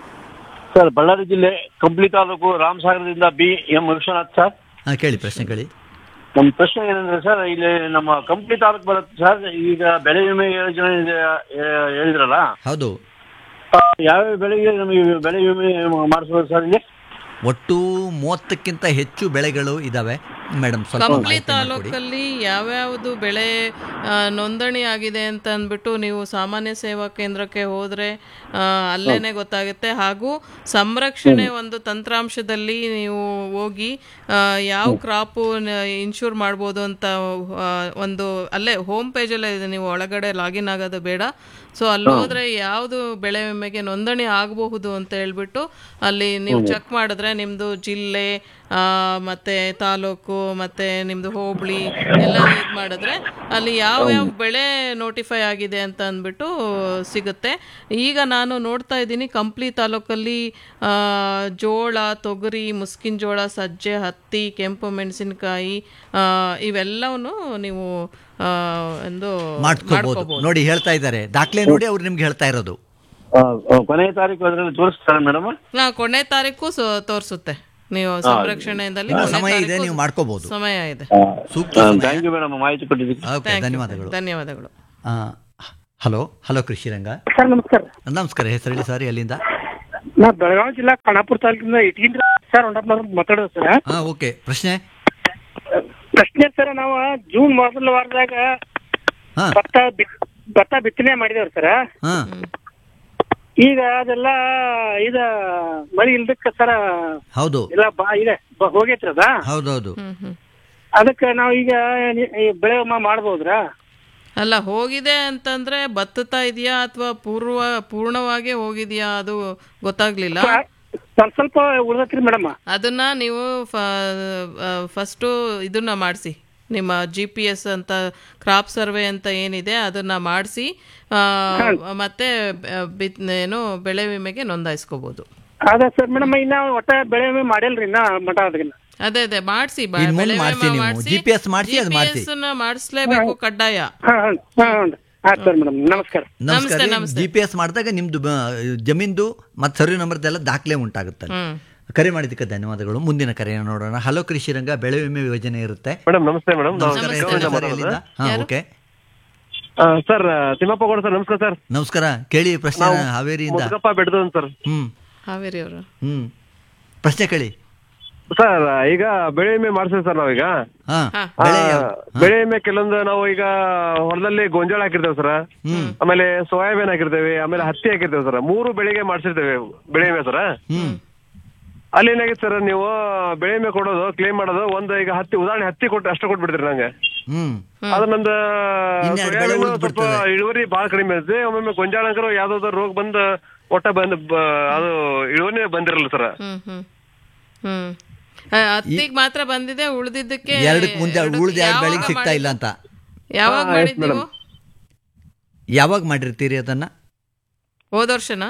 ಸರ್ ಬಳ್ಳಾರಿ ಜಿಲ್ಲೆ ಕಂಪ್ಲಿ ತಾಲೂಕು ರಾಮಸಾಗರದಿಂದ ಬಿ ಎಂ ವಿಶ್ವನಾಥ್ ಸರ್ ಹಾ, ಕೇಳಿ ಪ್ರಶ್ನೆ ಕೇಳಿ ನಮ್ಮ ಪ್ರಶ್ನೆ ಏನಂದ್ರೆ ಸರ್ ಇಲ್ಲಿ ನಮ್ಮ ಕಂಪ್ಲಿ ತಾಲೂಕು ಬರುತ್ತೆ ಸರ್ ಈಗ ಬೆಳೆ ವಿಮೆ ಯೋಜನೆ ಇದೆ, ಆ, ಹೇಳಿದ್ರಲ್ಲ ಹೌದು ಆ, ಯಾವ್ಯಾವ ಬೆಳೆಗೆ ನಮಗೆ ಬೆಳೆ ವಿಮೆ ಮಾಡಿಸ್ಬೋದು ಸರ್ ಇಲ್ಲಿ ಒಟ್ಟು ಮೂವತ್ತಕ್ಕಿಂತ ಹೆಚ್ಚು ಬೆಳೆಗಳು ಇದಾವೆ ಮೇಡಮ್ ಸ್ವಲ್ಪ ಕಂಪ್ಲಿ ಮಾಹಿತಿ ಮಾಡಿಕೊಡಿ. ತಾಲೂಕಲ್ಲಿ ಯಾವ್ಯಾವುದು ಬೆಳೆ ಆ, ನೋಂದಣಿ ಆಗಿದೆ ಅಂತ ಅಂದ್ಬಿಟ್ಟು ನೀವು ಸಾಮಾನ್ಯ ಸೇವಾ ಕೇಂದ್ರಕ್ಕೆ ಹೋದ್ರೆ ಆ, ಅಲ್ಲೇನೆ ಗೊತ್ತಾಗುತ್ತೆ ಹಾಗೂ ಸಂರಕ್ಷಣೆ ಒಂದು ತಂತ್ರಾಂಶದಲ್ಲಿ ನೀವು ಹೋಗಿ ಆ, ಯಾವ ಕ್ರಾಪು ಇನ್ಶೂರ್ ಮಾಡ್ಬೋದು ಅಂತ ಆ, ಒಂದು ಅಲ್ಲೇ ಹೋಮ್ ಪೇಜಲ್ಲೇ ಇದೆ ನೀವು ಒಳಗಡೆ ಲಾಗಿನ್ ಆಗೋದು ಬೇಡ ಸೊ ಅಲ್ಲಿ ಹೋದ್ರೆ ಯಾವುದು ಬೆಳೆ ವಿಮೆಗೆ ನೋಂದಣಿ ಆಗಬಹುದು ಅಂತ ಹೇಳ್ಬಿಟ್ಟು ಅಲ್ಲಿ ನೀವು ಚೆಕ್ ಮಾಡಿದ್ರೆ ನಿಮ್ದು ಜಿಲ್ಲೆ ಆ, ಮತ್ತೆ ತಾಲೂಕು ಮತ್ತೆ ನಿಮ್ದು ಹೋಬಳಿ ಎಲ್ಲ ಇದು ಮಾಡಿದ್ರೆ ಅಲ್ಲಿ ಯಾವ ಯಾವ ಬೆಳೆ ನೋಟಿಫೈ ಆಗಿದೆ ಅಂತ ಅಂದ್ಬಿಟ್ಟು ಸಿಗುತ್ತೆ ಈಗ ನಾನು ನೋಡ್ತಾ ಇದ್ದೀನಿ ಕಂಪ್ಲಿ ತಾಲೂಕಲ್ಲಿ ಆ, ಜೋಳ ತೊಗರಿ ಮುಸ್ಕಿನ ಜೋಳ ಸಜ್ಜೆ ಹತ್ತಿ ಕೆಂಪು ಮೆಣಸಿನಕಾಯಿ ಇವೆಲ್ಲವನ್ನು ನೀವು ಆ, ಒಂದು ಮಾಡ್ಕೋಬಹುದು ಮಾಡ್ಕೋಬಹುದು ನೋಡಿ ಹೇಳ್ತಾ ಇದ್ದಾರೆ ದಾಖಲೆ ನೋಡಿ ಅವ್ರು ನಿಮ್ಗೆ ಹೇಳ್ತಾ ಇರೋದು ಆ, ಆ, ಕೊನೆಯ ತಾರೀಕು ಅದರಲ್ಲಿ ತೋರಿಸ್ತಾರೆ ಮೇಡಮ್ ಹಾ ಕೊನೆ ತಾರೀಕು ಸೊ- ತೋರಿಸುತ್ತೆ ನೀವು ಸಂರಕ್ಷಣೆಯಲ್ಲಿ ಕೊನೆ ಸಮಯ ಇದೆ ತಾರೀಕು ನೀವು ಮಾಡ್ಕೋಬಹುದು ಸಮಯ ಇದೆ ಸೂಕ್ತ ಸಮಯ ಥ್ಯಾಂಕ್ ಯು ಮೇಡಮ್ ಮಾಹಿತಿ ಕೊಟ್ಟಿದ್ದಕ್ಕೆ ಓಕೆ Thank you. ಧನ್ಯವಾದಗಳು ಧನ್ಯವಾದಗಳು ಆ, ಹಲೋ ಹಲೋ ಕೃಷಿರಂಗ ಸರ್ ನಮಸ್ಕಾರ ನಮಸ್ಕಾರ ಹೆಸರು ಹೇಳಿ ಸರ್ ಎಲ್ಲಿಂದ ನಾ ಬೆಳಗಾವಿ ಜಿಲ್ಲಾ ಖಾನಾಪುರ ತಾಲೂಕಿಂದ ಇಟ್ಗಿಂದ್ರ ಸರ್ ಹೊಂಡಪ್ಪ ಮಾತಾಡೋದು ಸರ್ ಹಾ ಓಕೆ ಪ್ರಶ್ನೆ ಪ್ರಶ್ನೆ ಸರ್ ನಾವು ಜೂನ್ ಮೊದಲ ವಾರದಾಗ ಹಾ ಭತ್ತ ಬಿ- ಭತ್ತ ಬಿತ್ತನೆ ಮಾಡಿದೇವ್ರಿ ಸರ್ ಹಾ ಈಗ ಅದೆಲ್ಲ ಇದ ಮಳಿ ಇಲ್ದಕ್ಕ ಸರ್ ಹೌದು ಎಲ್ಲ ಬಾ ಇದೆ ಬ- ಹೋಗೈತ್ರಿ ಅದ ಹೌದೌದು ಹ್ಮ್ ಹ್ಮ್ ಅದಕ್ಕೆ ನಾವು ಈಗ ನಿ- ಈ ಬೆಳೆ ವಿಮಾ ಮಾಡ್ಬೋದ್ರಾ ಅಲ್ಲ ಹೋಗಿದೆ ಅಂತಂದ್ರೆ ಬತ್ತುತ್ತಾ ಇದೆಯಾ ಅಥವಾ ಪೂರ್ವ ಪೂರ್ಣವಾಗಿ ಹೋಗಿದ್ಯಾ ಅದು ಗೊತ್ತಾಗ್ಲಿಲ್ಲ ಸ್ವಲ್ಪ ಸ್ವಲ್ಪ ಉಳ್ದತ್ರಿ ಮೇಡಮ್ ಅದನ್ನ ನೀವು ಫಸ್ಟು ಇದನ್ನ ಮಾಡಿಸಿ ನಿಮ್ಮ ಜಿ ಪಿ ಎಸ್ ಅಂತ ಕ್ರಾಪ್ ಸರ್ವೆ ಅಂತ ಏನಿದೆ ಅದನ್ನ ಮಾಡಿಸಿ ಮತ್ತೆ ಆ, ಬಿತ್ ಏನು ಬೆಳೆ ವಿಮೆಗೆ ನೋಂದಾಯಿಸ್ಕೋಬಹುದು ಅದ ಸರ್ ಮೇಡಮ್ ಇನ್ನ ಒಟ್ಟ ಬೆಳೆ ವಿಮೆ ಮಾಡಿಲ್ರಿ ಇನ್ನ ಮಠ ಅದನ್ನ ಅದೇ ಅದೇ ಮಾಡಿಸಿ ಇನ್ ಮುಂದೆ ಮಾಡ್ಸಿ ನೀವು. GPS ಮಾಡ್ಸಿ ಅದು ಮಾಡ್ಸಿ. ಮಾಡಿಸ್ಲೇಬೇಕು ಕಡ್ಡಾಯ ಹಾ ಹಾ ಹಾ ಆಯ್ತು ಸರ್ ಮೇಡಮ್ ನಮಸ್ಕಾರ ನಮಸ್ಕಾರ ನಮಸ್ತೆ. ಜಿ ಪಿ ಎಸ್ ಮಾಡಿದಾಗ ನಿಮ್ದು ಬ- ಜಮೀನ್ದು ಮತ್ತು ಸರ್ವೆ ನಂಬರ್ದೆಲ್ಲ ದಾಖಲೆ ಉಂಟಾಗುತ್ತೆ ಹ್ಮ್ ಕರೆ ಮಾಡಿದ್ದಕ್ಕೆ ಧನ್ಯವಾದಗಳು ಮುಂದಿನ ಕರೆಯನ್ನು ನೋಡೋಣ ಹಲೋ ಕೃಷಿರಂಗ ಬೆಳೆ ವಿಮೆ ಯೋಜನೆ ಇರುತ್ತೆ ಮೇಡಮ್ ನಮಸ್ತೆ ಮೇಡಮ್ ನಮಸ್ಕಾರ ಹೆಸರು ಸರ್ ಎಲ್ಲಿಂದ ಹಾ okay sir Thimmappa Gowda sir ನಮಸ್ಕಾರ ಸರ್ ನಮಸ್ಕಾರ ಕೇಳಿ ಪ್ರಶ್ನೆ ಹಾವೇರಿಯಿಂದ ಮುದುಕಪ್ಪ ಬೆಡ್ದವನ್ ಸರ್ ಹ್ಮ್ ಹಾವೇರಿ ಅವರು ಹ್ಮ್ ಪ್ರಶ್ನೆ ಕೇಳಿ ಸರ್ ಈಗ ಬೆಳೆ ವಿಮೆ ಮಾಡ್ತೀವಿ ಸರ್ ನಾವೀಗ ಹಾ ಹಾ. ಬೆಳೆ ಆ, ಯಾವ್ದು? ಬೆಳೆ ವಿಮೆ ಕೆಲವೊಂದು ನಾವು ಈಗ ಹೊಲದಲ್ಲಿ ಗೊಂಜಾಳ ಹಾಕಿರ್ತೇವೆ ಸರ್ ಆಮೇಲೆ ಸೋಯಾಬೀನ್ ಹಾಕಿರ್ತೇವೆ ಆಮೇಲೆ ಹತ್ತಿ ಹಾಕಿರ್ತೇವೆ ಸರ್ ಮೂರು ಬೆಳೆಗೆ ಮಾಡ್ಸಿರ್ತೇವೆ ಬೆಳೆ ವಿಮೆ ಸರ್ ಹ್ಮ್ ಅಲ್ಲಿ ಏನಾಗಿತ್ತು ಸರ್ ನೀವು ಬೆಳೆ ವಿಮೆ ಕೊಡೋದು ಕ್ಲೇಮ್ ಮಾಡೋದು ಒಂದು ಈಗ ಹತ್ತಿ ಉದಾಹರಣೆ ಹತ್ತಿ ಕೊಟ್ಟು ಅಷ್ಟು ಕೊಟ್ಬಿಡ್ತೀರಿ ನಂಗೆ ಹ್ಮ್ ಅದ್ರ ನಂದು ಇನ್ನೆರಡು ಬೆಳೆ ಸೋಯಾಬೀನು ಉಳ್ದ್ ಸ್ವಲ್ಪ ಬಿಡ್ತದೆ. ಇಳುವರಿ ಬಹಳ ಕಡಿಮೆ ಇರುತ್ತೆ ಒಮ್ಮೊಮ್ಮೆ ಗೊಂಜಾಳ ಅಂಕರು ಯಾವ್ದಾದ್ರು ರೋಗ ಬಂದ್ ಒಟ್ಟ ಬಂದ್ ಬ- ಅದು ಇಳುವರಿ ಬಂದಿರಲ್ಲ ಸರ್ ಹ್ಮ್ ಹ್ಮ್ ಹ್ಮ್ ಆ, ಹತ್ತಿಗ್ ಮಾತ್ರ ಬಂದಿದೆ ಉಳ್ದಿದ್ದಕ್ಕೆ ಎರಡಕ್ಕೆ ಮುಂದೆ ಎರಡಕ್ಕೆ ಉಳ್ದ ಎರಡು ಯಾವಾಗ ಬೆಳೆಗೆ ಸಿಗ್ತಾ ಇಲ್ಲ ಅಂತ ಯಾವಾಗ ಮಾಡಿದ್ ನೀವು ಯಾವಾಗ ಮಾಡಿರ್ತೀರಿ ಅದನ್ನ ಹೋದ ವರ್ಷನಾ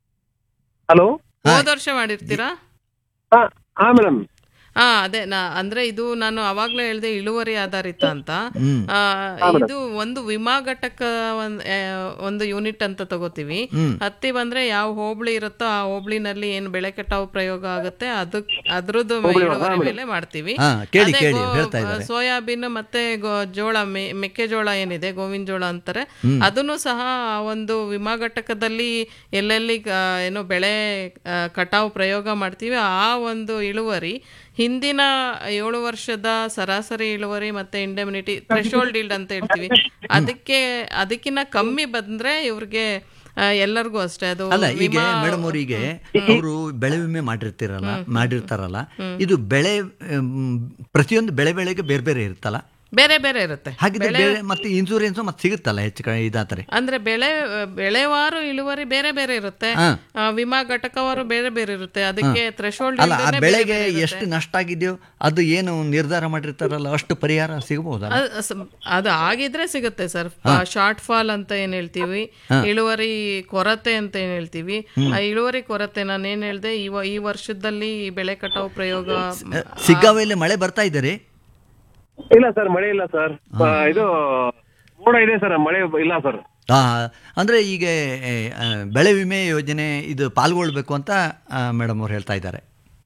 ಹಲೋ ಹೋದ ವರ್ಷ ಮಾಡಿರ್ತೀರಾ ಹಾ ಹಾ ಮೇಡಮ್ ಹಾ ಅದೇ ನಾ ಅಂದ್ರೆ ಇದು ನಾನು ಅವಾಗ್ಲೇ ಹೇಳ್ದೆ ಇಳುವರಿ ಆಧಾರಿತ ಅಂತ ಹ್ಮ್ ಆ, ಇದು ಒಂದು ವಿಮಾ ಘಟಕ ಒಂದ್- ಆ, ಒಂದು ಯೂನಿಟ್ ಅಂತ ತಗೋತೀವಿ ಹ್ಮ್. ಹತ್ತಿ ಬಂದ್ರೆ ಯಾವ ಹೋಬಳಿ ಇರುತ್ತೋ ಆ ಹೋಬಳಿನಲ್ಲಿ ಏನ್ ಬೆಳೆ ಕಟಾವು ಪ್ರಯೋಗ ಆಗುತ್ತೆ ಅದಕ್ ಅದ್ರದ್ದು ಇಳುವರಿ ಮೇಲೆ ಮಾಡ್ತೀವಿ ಹಾ, ಕೇಳಿ, ಅದೇ ಕೇಳಿ, ಗೋ- ಹೇಳ್ತಾ ಇದ್ದಾರೆ. ಸೋಯಾಬೀನ್ ಮತ್ತೆ ಗೋ- ಜೋಳ ಮೆ- ಮೆಕ್ಕೆಜೋಳ ಏನಿದೆ ಗೋವಿನ ಜೋಳ ಅಂತಾರೆ ಅದನ್ನು ಸಹ ಆ ಒಂದು ವಿಮಾ ಘಟಕದಲ್ಲಿ ಎಲ್ಲೆಲ್ಲಿ ಆ, ಏನು ಬೆಳೆ ಆ, ಕಟಾವು ಪ್ರಯೋಗ ಮಾಡ್ತೀವಿ ಆ ಒಂದು ಇಳುವರಿ ಹಿಂದಿನ ಏಳು ವರ್ಷದ ಸರಾಸರಿ ಇಳುವರಿ ಮತ್ತೆ ಇಂಡೆಮಿನಿಟಿ ಥ್ರೆಶೋಲ್ಡ್ ಇಲ್ಡ್ ಅಂತ ಹೇಳ್ತೀವಿ ಅದಕ್ಕೆ ಅದಕ್ಕಿಂತ ಕಮ್ಮಿ ಬಂದ್ರೆ ಇವ್ರಿಗೆ ಆ, ಎಲ್ಲರಿಗೂ ಅಷ್ಟೇ ಅದು ಅಲ್ಲ ಈಗ ವಿಮಾ ಮೇಡಮ್ ಅವರಿಗೆ ಅವರು ಬೆಳೆ ವಿಮೆ ಮಾಡಿರ್ತಿರಲ್ಲ ಮಾಡಿರ್ತಾರಲ್ಲ ಇದು ಬೆಳೆ ಮ್, ಪ್ರತಿಯೊಂದು ಬೆಳೆ ಬೆಳೆಗೆ ಬೇರೆ ಬೇರೆ ಇರುತ್ತಲ್ಲ ಬೇರೆ ಬೇರೆ ಇರುತ್ತೆ ಹಾಗಿದ್ರೆ ಬೇರೆ ಮತ್ತೆ ಇನ್ಸೂರೆನ್ಸ್ ಮತ್ತೆ ಸಿಗುತ್ತಲ್ಲ ಹೆಚ್ಚು ಕಡೆ ಇದಾದ್ರೆ ಅಂದ್ರೆ ಬೆಳೆ ಬೆಳೆವಾರು ಇಳುವರಿ ಬೇರೆ ಬೇರೆ ಇರುತ್ತೆ ಹಾ. ಆ, ವಿಮಾ ಘಟಕವಾರು ಬೇರೆ ಬೇರೆ ಇರುತ್ತೆ ಅದಕ್ಕೆ ಥ್ರೆಶೋಲ್ಡ್ ಅಲ್ಲ ಆ ಬೆಳೆಗೆ ಎಷ್ಟು ನಷ್ಟ ಆಗಿದೆಯೋ ಅದು ಏನು ನಿರ್ಧಾರ ಮಾಡಿರ್ತಾರಲ್ಲ ಅಷ್ಟು ಪರಿಹಾರ ಸಿಗಬಹುದಲ್ಲ ಅದ್- ಸ- ಅದು ಆಗಿದ್ರೆ ಸಿಗುತ್ತೆ ಸರ್ ಶಾರ್ಟ್ ಫಾಲ್ ಅಂತ ಏನ್ ಹೇಳ್ತೀವಿ ಇಳುವರಿ ಕೊರತೆ ಅಂತ ಏನ್ ಹೇಳ್ತೀವಿ ಆ ಇಳುವರಿ ಕೊರತೆ ನಾನು ಏನ್ ಹೇಳ್ದೆ ಈ ವ- ಈ ವರ್ಷದಲ್ಲಿ ಈ ಬೆಳೆ ಕಟಾವು ಪ್ರಯೋಗ ಸಿಗ್ಗಾವಿಯಲ್ಲಿ ಮಳೆ ಬರ್ತಾ ಇದ್ದಾರೆ ಇಲ್ಲ ಸರ್ ಮಳೆ ಇಲ್ಲ ಸರ್ ಇದು ಮೋಡ ಇದೆ ಸರ್ ಮಳೆ ಇಲ್ಲ ಸರ್ ಆ, ಅಂದ್ರೆ ಈಗ ಏ, ಆ, ಬೆಳೆ ವಿಮೆ ಯೋಜನೆ ಇದು ಪಾಲ್ಗೊಳ್ಬೇಕು ಅಂತ ಮೇಡಮ್ ಅವ್ರು ಹೇಳ್ತಾ ಇದ್ದಾರೆ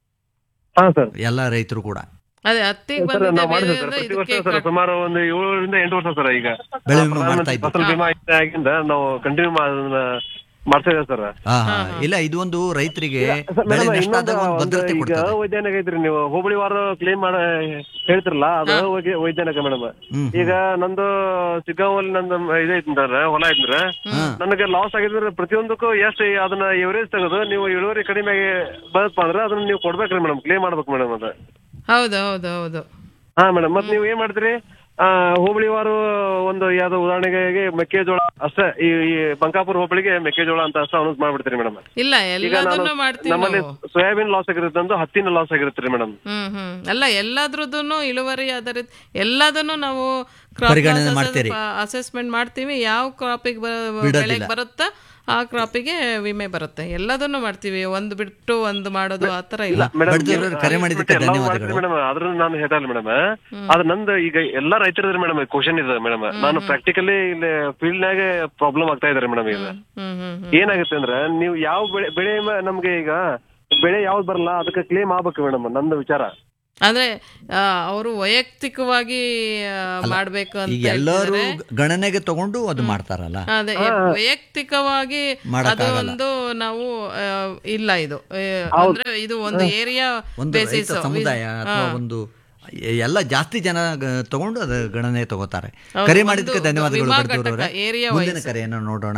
ಹಾ ಸರ್ ಎಲ್ಲ ರೈತರು ಕೂಡ ಅದೇ ಹತ್ತಿಗೆ ಸರ್ ಬಂದಿದೆ ನಾವು ಮಾಡಿದ್ವಿ ಬೇರೆ ಸರ್ ಅಂದ್ರೆ ಪ್ರತಿ ವರ್ಷ ಇದಕ್ಕೆ ಸರ್ ಸುಮಾರು ಒಂದು ಏಳರಿಂದ ಎಂಟು ವರ್ಷ ಸರ್ ಈಗ ಬೆಳೆ ವಿಮೆ ಮಾಡ್ತಾ ಇದ್ದೀವಿ. ಫಸಲ್ ಬಿಮಾ ಯೋಜನೆ ಆಗಿಂದ ನಾವು ಕಂಟಿನ್ಯೂ ಮಾಡ್ತಾ ಇದ್ದೇವೆ ಸರ್ ಆ, ಹಾ. ಇಲ್ಲ ಇದು ಒಂದು ರೈತರಿಗೆ ಸರ್, ಬೆಳೆ ಮೇಡಮ್, ನಷ್ಟ ಇನ್ನೊಂದು ಆದಾಗ ಒಂದು ಒಂದು ಭದ್ರತೆ ಈಗ ಕೊಡ್ತದೆ ವೈಜ್ಞಾನಿಕ ಐತ್ರಿ ನೀವು ಹೋಬಳಿ ವಾರ ಕ್ಲೇಮ್ ಮಾಡ ಹೇಳ್ತಿರಲ್ಲ ಅದು ವೈಜ್ಞ- ವೈಜ್ಞಾನಿಕ ಮೇಡಮ್ ಹ್ಮ್. ಈಗ ನಂದು ಚಿಕ್ಕವಲ್ಲಿ ನಂದು ಇದೈತಂದ್ರ ಹೊಲ ಐತಂದ್ರ ನನಗೆ ಲಾಸ್ ಆಗಿದ್ರೆ ಪ್ರತಿಯೊಂದಕ್ಕೂ ಎಷ್ಟು ಅದನ್ನ ಎವರೇಜ್ ತೆಗೆದು ನೀವು ಇಳುವರಿ ಕಡಿಮೆ ಬರಪ್ಪ ಅಂದ್ರೆ ಅದನ್ನ ನೀವು ಕೊಡ್ಬೇಕ್ರಿ ಮೇಡಮ್ ಕ್ಲೇಮ್ ಮಾಡ್ಬೇಕು ಮೇಡಮ್ ಅದು ಹೌದು ಹೌದು ಹೌದು ಹಾ ಮೇಡಮ್ ಮತ್ ನೀವು ಏನ್ ಮಾಡ್ತೀರಿ ಆ ಹೋಬಳಿ ವಾರು ಒಂದು ಯಾವ್ದೋ ಉದಾಹರಣೆಗೆ ಮೆಕ್ಕೆಜೋಳ ಅಷ್ಟೇ ಈ ಈ ಬಂಕಾಪುರ ಹೋಬಳಿಗೆ ಮೆಕ್ಕೆಜೋಳ ಅಂತ ಅಷ್ಟೇ ಅನೌನ್ಸ್ ಮಾಡ್ಬಿಡ್ತೀರಿ ಮೇಡಮ್ ಇಲ್ಲ ಈಗ ನಾನು ಎಲ್ಲದನ್ನು ಮಾಡ್ತೀವಿ ನಮ್ಮಲ್ಲಿ ನಾವು ಸೋಯಾಬೀನ್ ಲಾಸ್ ಆಗಿರುತ್ತೆ ಅಂದು ಹತ್ತಿನ ಲಾಸ್ ಆಗಿರುತ್ತೆ ಮೇಡಮ್ ಹ್ಮ್ ಹ್ಮ್ ಅಲ್ಲ ಎಲ್ಲದ್ರದ್ದು ಇಳುವರಿ ಆಧಾರಿತ ಎಲ್ಲದನ್ನು ನಾವು ಪರಿಗಣನೆ ಮಾಡ್ತೀರಿ. ಅಸೆಸ್ಮೆಂಟ್ ಮಾಡ್ತೀವಿ ಯಾವ ಕ್ರಾಪಿಗೆ ಬೆಳೆಗೆ ಬರುತ್ತಾ ಆ ಕ್ರಾಪಿಗೆ ವಿಮೆ ಬರುತ್ತೆ ಎಲ್ಲದನ್ನು ಮಾಡ್ತೀವಿ ಒಂದು ಬಿಟ್ಟು ಒಂದು ಮಾಡೋದು ಆ ಥರ ಇಲ್ಲ ಬಡ್ತಿಯವ್ರು ಕರೆ ಮಾಡಿದ್ದಕ್ಕೆ ಧನ್ಯವಾದಗಳು ಮೇಡಮ್ ಅದ್ರ ನಾನು ಹೇಳ್ತಾ ಮೇಡಮ್ ಅದ್ ನಂದು ಈಗ ಎಲ್ಲಾ ರೈತರದ್ರಿ ಮೇಡಮ್ ಕ್ವಶನ್ ಇದೆ ಮೇಡಮ್ ನಾನು ಪ್ರಾಕ್ಟಿಕಲಿ ಇಲ್ಲಿ ಫೀಲ್ಡ್ ನಾಗ ಪ್ರಾಬ್ಲಮ್ ಆಗ್ತಾ ಇದಾರೆ ಮೇಡಮ್ ಈಗ ಹ್ಮ್ ಹ್ಮ್ ಏನಾಗುತ್ತೆ ಅಂದ್ರೆ ನೀವು ಯಾವ ಬೆಳೆ ಬೆಳೆ ಮ- ನಮ್ಗೆ ಈಗ ಬೆಳೆ ಯಾವ್ದು ಬರಲ್ಲ ಅದಕ್ಕೆ ಕ್ಲೇಮ್ ಆಗ್ಬೇಕು ಮೇಡಮ್ ನಂದು ವಿಚಾರ ಅಂದ್ರೆ ಅವರು ವೈಯಕ್ತಿಕವಾಗಿ ಆ, ಮಾಡ್ಬೇಕು ಅಂತ ಈಗ ಎಲ್ಲರೂ ಹೇಳ್ತಿದ್ದಾರೆ. ಗಣನೆಗೆ ತಗೊಂಡು ಅದು ಮಾಡ್ತಾರಲ್ಲ ಅದೇ ವೈಯಕ್ತಿಕವಾಗಿ ಅದು ಮಾಡಕ್ಕಾಗಲ್ಲ. ಒಂದು ನಾವು ಆ, ಇಲ್ಲ ಇದು ಆ, ಅಂದ್ರೆ ಇದು ಒಂದು ಏರಿಯಾ ಒಂದು ಬೇಸಿಸ್ ರೈತ ಸಮುದಾಯ ಅಥವಾ ಒಂದು ಎಲ್ಲ ಜಾಸ್ತಿ ಜನ ಗ- ತಗೊಂಡು ಅದು ಗಣನೆ ತಗೋತಾರೆ ಹೌದು, ಕರೆ ಒಂದು ಮಾಡಿದ್ದಕ್ಕೆ ಧನ್ಯವಾದಗಳು ವಿಮಾ ಬರ್ದವ್ರವ್ರೆ. ಘಟಕ, area ಮುಂದಿನ wise. ಕರೆಯನ್ನು ನೋಡೋಣ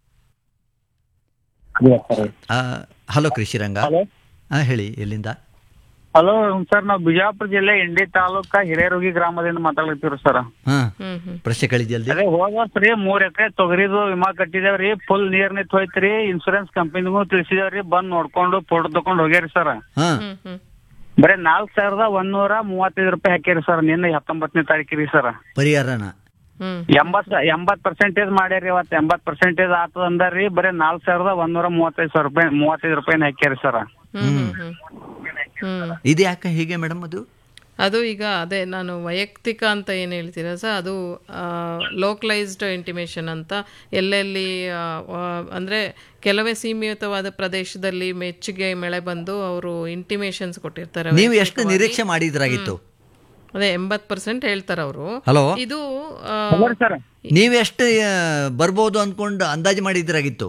ಹಲೋ ಕೃಷಿರಂಗ ಹಾ ಹೇಳಿ ಎಲ್ಲಿಂದ ಹಲೋ ಸರ್ ನಾವು ಬಿಜಾಪುರ ಜಿಲ್ಲೆ ಇಂಡಿ ತಾಲೂಕ ಹಿರೇರುಗಿ ಗ್ರಾಮದಿಂದ ಮಾತಾಡ್ತೀವಿ ಸರ್ ಹಾ ಹ್ಮ್ ಹ್ಮ್ ಪ್ರಶ್ನೆ ಕಳಿ ಜಲ್ದಿ ಅದೇ ಹೋದ ವರ್ಷ ರೀ ಮೂರ್ ಎಕರೆ ತೊಗರಿದು ವಿಮಾ ಕಟ್ಟಿದೇವ್ರಿ ಫುಲ್ ನೀರ್ ನಿಂತ್ ಹೋಯ್ತ್ರಿ ಇನ್ಸೂರೆನ್ಸ್ ಕಂಪನಿಗೂ ತಿಳಿಸಿದೇವ್ರಿ ಬಂದ್ ನೋಡ್ಕೊಂಡು ಫೋಟೋ ತಕೊಂಡ್ ಹೋಗ್ಯಾರಿ ಸರ್ ಹಾ ಹ್ಮ್ ಹ್ಮ್ ಬರೀ ನಾಲ್ಕ್ ಸಾವಿರದ ಒಂದೂರ ಮೂವತ್ತೈದು ರೂಪಾಯಿ ಹಾಕ್ಯಾರಿ ಸರ್ ನಿನ್ನೆ ಹತ್ತೊಂಬತ್ತನೇ ತಾರೀಕಿರಿ ಸರ್ ಪರಿಹಾರನ ಹ್ಮ್ ಎಂಬತ್ ಎಂಬತ್ ಪರ್ಸೆಂಟೇಜ್ ಮಾಡ್ಯಾರಿ ಇವತ್ತು ಎಂಬತ್ ಪರ್ಸೆಂಟೇಜ್ ಆತದ ಅಂದಾರ್ರಿ ಬರೀ ನಾಲ್ಕ್ ಸಾವಿರದ ಒಂದೂರ ಮೂವತ್ತೈದು ಸಾವಿರ ರೂಪಾಯಿ ಮೂವತ್ತೈದು ರೂಪಾಯಿನ ಹಾಕ್ಯಾರಿ ಸರ್ ಹ್ಮ್ ಹ್ಮ್ ಹ್ಮ್ ಹ್ಮ್ ಇದು ಯಾಕೆ ಹೀಗೆ ಮೇಡಮ್ ಅದು ಅದು ಈಗ ಅದೇ ನಾನು ವೈಯಕ್ತಿಕ ಅಂತ ಏನು ಹೇಳ್ತೀರ ಸರ್ ಅದು ಲೋಕಲೈಸ್ಡ್ ಇಂಟಿಮೇಷನ್ ಅಂತ ಎಲ್ಲೆಲ್ಲಿ ಆ, ಆ, ಅಂದ್ರೆ ಕೆಲವೇ ಸೀಮಿತವಾದ ಪ್ರದೇಶದಲ್ಲಿ ಮೆಚ್ಚುಗೆ ಮಳೆ ಬಂದು ಅವರು ಇಂಟಿಮೇಷನ್ಸ್ ಕೊಟ್ಟಿರ್ತಾರೆ ನೀವು ಎಷ್ಟು ನಿರೀಕ್ಷೆ ಮಾಡಿದ್ರಾಗಿತ್ತು ಅದೇ ಎಂಬತ್ ಪರ್ಸೆಂಟ್ ಹೇಳ್ತಾರೆ ಅವರು ಹಲೋ ಇದು ಆ, ಸರ್ ನೀವೆಷ್ಟು ಆ, ಬರ್ಬೋದು ಅನ್ಕೊಂಡು ಅಂದಾಜು ಮಾಡಿದ್ರಾಗಿತ್ತು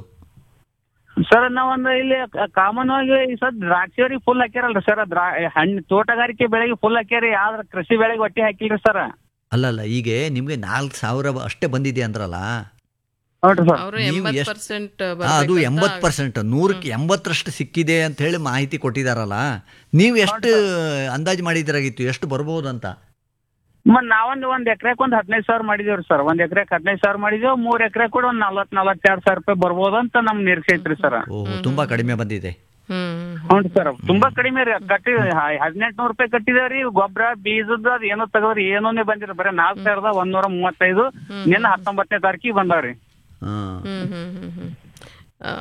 ಸರ್ ನಾವೊಂದು ಇಲ್ಲಿ ಕಾಮನ್ ಆಗಿ ಈ ಸದ್ ದ್ರಾಕ್ಷಿಯವ್ರಿಗೆ ಫುಲ್ ಹಾಕ್ಯಾರಲ್ರಿ ಸರ್ ದ್ರಾ ಹಣ್ಣು ತೋಟಗಾರಿಕೆ ಬೆಳೆಗೆ ಫುಲ್ ಹಾಕ್ಯಾರಿ ಆದ್ರ ಕೃಷಿ ಬೆಳೆಗೆ ಒಟ್ಟಿ ಹಾಕಿಲ್ರಿ ಸರ್ ಅಲ್ಲಲ್ಲ ಈಗ ನಿಮ್ಗೆ ನಾಲ್ಕು ಸಾವಿರ ಅಷ್ಟೇ ಬಂದಿದೆ ಅಂದ್ರಲ್ಲ ನೋಡ್ರಿ ಸರ್ ಅವರು ನೀವು ಎಂಬತ್ ಎಷ್ಟ್- ಪರ್ಸೆಂಟ್ ಆ, ಅದು ಎಂಬತ್ತು ಪರ್ಸೆಂಟ್ ನೂರಕ್ಕೆ ಎಂಬತ್ತರಷ್ಟು ಸಿಕ್ಕಿದೆ ಅಂತ ಹೇಳಿ ಮಾಹಿತಿ ಕೊಟ್ಟಿದಾರಲ್ಲ ನೀವು ಎಷ್ಟು ಅಂದಾಜು ಮಾಡಿದ್ರಾಗಿತ್ತು ಎಷ್ಟು ಬರ್ಬೋದು ಅಂತ ಮತ್ ನಾವೊಂದ್ ಒಂದ್ ಎಕರೆಕ್ ಒಂದ್ ಹದಿನೈದು ಸಾವಿರ ಮಾಡಿದೇವ್ರಿ ಸರ್ ಒಂದ್ ಎಕರೆಕ್ ಹದಿನೈದು ಸಾವಿರ ಮಾಡಿದೇವ್ ಮೂರ್ ಎಕರೆ ಕೂಡ ಒಂದ್ ನಲ್ವತ್ ನಲ್ವತ್ತೆರಡು ಸಾವಿರ ರೂಪಾಯಿ ಬರ್ಬೋದು ಅಂತ ನಮ್ ನಿರೀಕ್ಷೆ ಐತ್ರಿ ಸರ್ ಓಹ್ ತುಂಬಾ ಕಡಿಮೆ ಬಂದಿದೆ ಹ್ಮ್ ಹ್ಞೂ ಸರ್ ತುಂಬಾ ಕಡಿಮೆ ರೀ ಕಟ್ಟಿ ಹದಿನೆಂಟು ರೂಪಾಯಿ ಕಟ್ಟಿದೇವ್ರಿ ಗೊಬ್ಬರ ಬೀಜದ ಅದ್ ಏನೋ ತಗೋರಿ ಏನೂನೇ ಬಂದಿರ ಬರೀ ನಾಲ್ಕ್ ಸಾವಿರದ ಒಂದೂರ ಮೂವತ್ತೈದು ನಿನ್ನ ಹತ್ತೊಂಬತ್ತನೇ ತಾರೀಕಿಗೆ ಬಂದಾವ್ರಿ ಹಾ ಹ್ಮ್ ಹ್ಮ್ ಹ್ಮ್ ಹ್ಮ್ ಆ,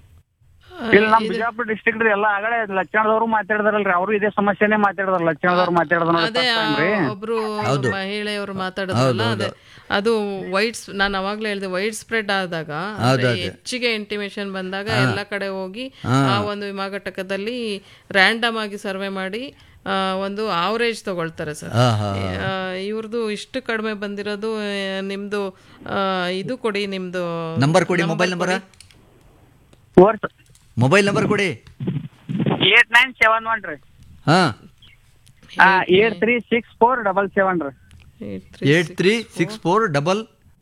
ಇಲ್ಲಿ ನಮ್ ಬಿಜಾಪುರ ಡಿಸ್ಟ್ರಿಕ್ಟ್ ರೀ ಎಲ್ಲ ಆಗಲೇ ಲಕ್ಷಣದವ್ರು ಮಾತಾಡಿದಾರಲ್ರಿ ಅವರು ಇದೇ ಸಮಸ್ಯೆನೇ ಮಾತಾಡಿದಾರ ಲಕ್ಷಣದವ್ರು ಮಾತಾಡಿದ್ರ ಅದೇ ಆ, ರೀ ಒಬ್ರು ಮಹಿಳೆಯವರು ಮಾತಾಡಿದ್ರಲ್ಲ ಅದೇ ಅದು ವೈಟ್ ನಾನು ಅವಾಗ್ಲೇ ಹೇಳಿದೆ ವೈಟ್ ಸ್ಪ್ರೆಡ್ ಆದಾಗ ಅಂದ್ರೆ ಹೆಚ್ಚಿಗೆ ಇಂಟಿಮೇಷನ್ ಬಂದಾಗ ಎಲ್ಲ ಕಡೆ ಹೋಗಿ ಆ ಒಂದು ವಿಮಾ ಘಟಕದಲ್ಲಿ ರ್ಯಾಂಡಮ್ ಆಗಿ ಸರ್ವೆ ಮಾಡಿ ಆ, ಒಂದು ಆವರೇಜ್ ತಗೊಳ್ತಾರೆ ಸರ್ ಹಾ ಹಾ ಇವ್ರದ್ದು ಇಷ್ಟು ಕಡಿಮೆ ಬಂದಿರೋದು ಆ, ನಿಮ್ದು ಆ, ಇದು ಕೊಡಿ ನಿಮ್ದು ನಂಬರ್ ಕೊಡಿ mobile number four mobile number ಕೊಡಿ ಏಟ್ ನೈನ್ ಸೆವೆನ್ ಒನ್ ರೀ ಹಾ eight three six four double seven ರೀ Eight three eight three six four double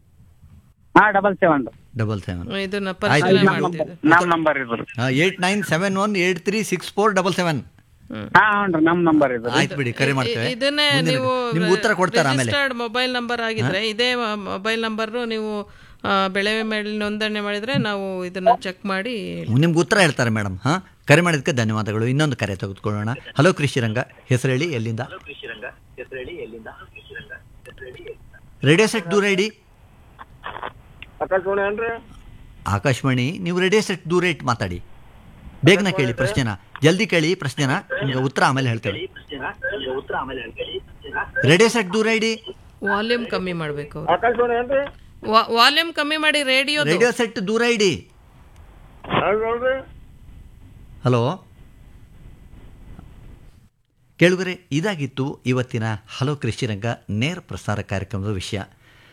ಹಾ ಡಬಲ್ ಸೆವೆನ್ ರೀ ಡಬಲ್ ಸೆವೆನ್ ಇದನ್ನ ಪರಿಶೀಲನೆ ಮಾಡ್ತಿದ್ದೆ ನಮ್ ನಂಬರ್ ಇದ್ರಿ eight nine seven one eight three six four double seven ಹಾ ಹ್ಞೂ ನಮ್ ನಂಬರ್ ಇದ್ರಿ ಆಯ್ತು ಬಿಡಿ ಕರೆ ಮಾಡ್ತೇವೆ ಇದನ್ನೇ ಮುಂದಿನ- ನೀವು ನಿಮ್ಗೆ ಉತ್ತರ ಕೊಡ್ತಾರೆ ಆಮೇಲೆ ರಿಜಿಸ್ಟರ್ಡ್ ಮೊಬೈಲ್ ನಂಬರ್ ಆಗಿದ್ರೆ ಇದೇ ಮೊಬೈಲ್ ನಂಬರ್ ನೀವು ಆ, ಬೆಳೆ ಮೇಲೆ ನೋಂದಣಿ ಮಾಡಿದ್ರೆ ನಾವು ಇದನ್ನ ಚೆಕ್ ಮಾಡಿ ನಿಮ್ಗೆ ಉತ್ತರ ಹೇಳ್ತಾರೆ ಮೇಡಮ್ ಹಾ ಕರೆ ಮಾಡಿದ್ದಕ್ಕೆ ಧನ್ಯವಾದಗಳು ಇನ್ನೊಂದು ಕರೆ ತೆಗೆದುಕೊಳ್ಳೋಣ ಹಲೋ ಕೃಷಿರಂಗ ಹೆಸರು ಹೇಳಿ ಎಲ್ಲಿಂದ ರೇಡಿಯೋ ಸೆಟ್ ದೂರ ಇಡಿ ಆಕಾಶವಾಣಿ ಏನ್ರಿ ಆಕಾಶವಾಣಿ ನೀವು ರೇಡಿಯೋ ಸೆಟ್ ದೂರ ಇಟ್ಟು ಮಾತಾಡಿ ಬೇಗನೆ ಕೇಳಿ ಪ್ರಶ್ನೆನ ಜಲ್ದಿ ಕೇಳಿ ಪ್ರಶ್ನೆನ ನಿಮ್ಗೆ ಉತ್ತರ ಆಮೇಲೆ ಹೇಳ್ತೇವೆ ರೇಡಿಯೋ ಸೆಟ್ ದೂರ ಇಡಿ ವಾಲ್ಯೂಮ್ ಕಮ್ಮಿ ಮಾಡ್ಬೇಕು ಅವ್ರು. ಆಕಾಶವಾಣಿ ಏನ್ರಿ ವಾ- ವಾಲ್ಯೂಮ್ ಕಮ್ಮಿ ಮಾಡಿ ರೇಡಿಯೋ ರೇಡಿಯೋ ಸೆಟ್ ದೂರ ಇಡಿ ಹೌದಲ್ರಿ ಹಲೋ ಕೇಳುಗರೆ ಇದಾಗಿತ್ತು ಇವತ್ತಿನ ಹಲೋ ಕೃಷಿರಂಗ ನೇರ ಪ್ರಸಾರ ಕಾರ್ಯಕ್ರಮದ ವಿಷಯ